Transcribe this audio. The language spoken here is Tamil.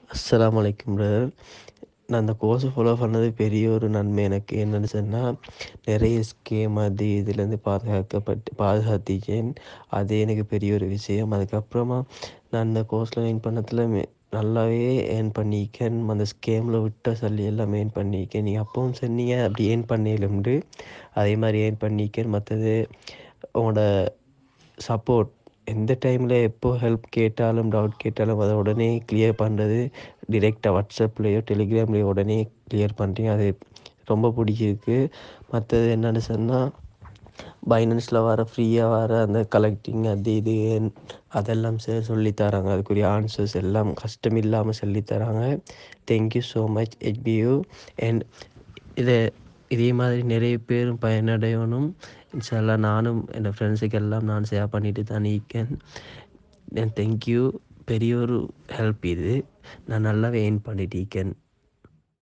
அஸ்ஸலாமு அலைக்கும் பிரதர் நான் அந்த கோர்ஸை ஃபாலோ பண்ணது பெரிய ஒரு நன்மை எனக்கு என்னென்னு சொன்னால் நிறைய ஸ்கீம் அது இதுலேருந்து பாதுகாக்கப்பட்டு பாதுகாத்திக்கேன் அது எனக்கு பெரிய ஒரு விஷயம் அதுக்கப்புறமா நான் அந்த கோர்ஸில் ஏர்ன் பண்ணதில் நல்லாவே ஏர்ன் பண்ணியிருக்கேன் அந்த ஸ்கேமில் விட்ட சல்லி எல்லாம் ஏர்ன் பண்ணியிருக்கேன் நீங்கள் அப்பவும் சொன்னீங்க அப்படி ஏர்ன் பண்ணலும்ண்டு அதே மாதிரி ஏர்ன் பண்ணியிருக்கேன் மற்றது உங்களோட சப்போர்ட் எந்த டைமில் எப்போ ஹெல்ப் கேட்டாலும் டவுட் கேட்டாலும் அதை உடனே கிளியர் பண்ணுறது டிரெக்டாக வாட்ஸ்அப்லேயோ டெலிகிராம்லேயோ உடனே கிளியர் பண்ணுறீங்க அது ரொம்ப பிடிச்சிருக்கு மற்றது என்னென்னு சொன்னால் பைனான்ஸில் வர ஃப்ரீயாக வர அந்த கலெக்டிங் அது இது அதெல்லாம் சார் சொல்லித்தராங்க அதுக்குரிய ஆன்சர்ஸ் எல்லாம் கஷ்டம் இல்லாமல் சொல்லித்தராங்க தேங்க்யூ ஸோ மச் ஹெச்பியூ அண்ட் இதை இதே மாதிரி நிறைய பேரும் பயனடையணும் இன்ஷால்லா நானும் என் ஃப்ரெண்ட்ஸுக்கு எல்லாம் நான் ஷேர் பண்ணிட்டு தான் இருக்கேன் தேங்க்யூ பெரிய ஒரு ஹெல்ப் இது நான் நல்லாவே எயின் பண்ணிட்டு இருக்கேன்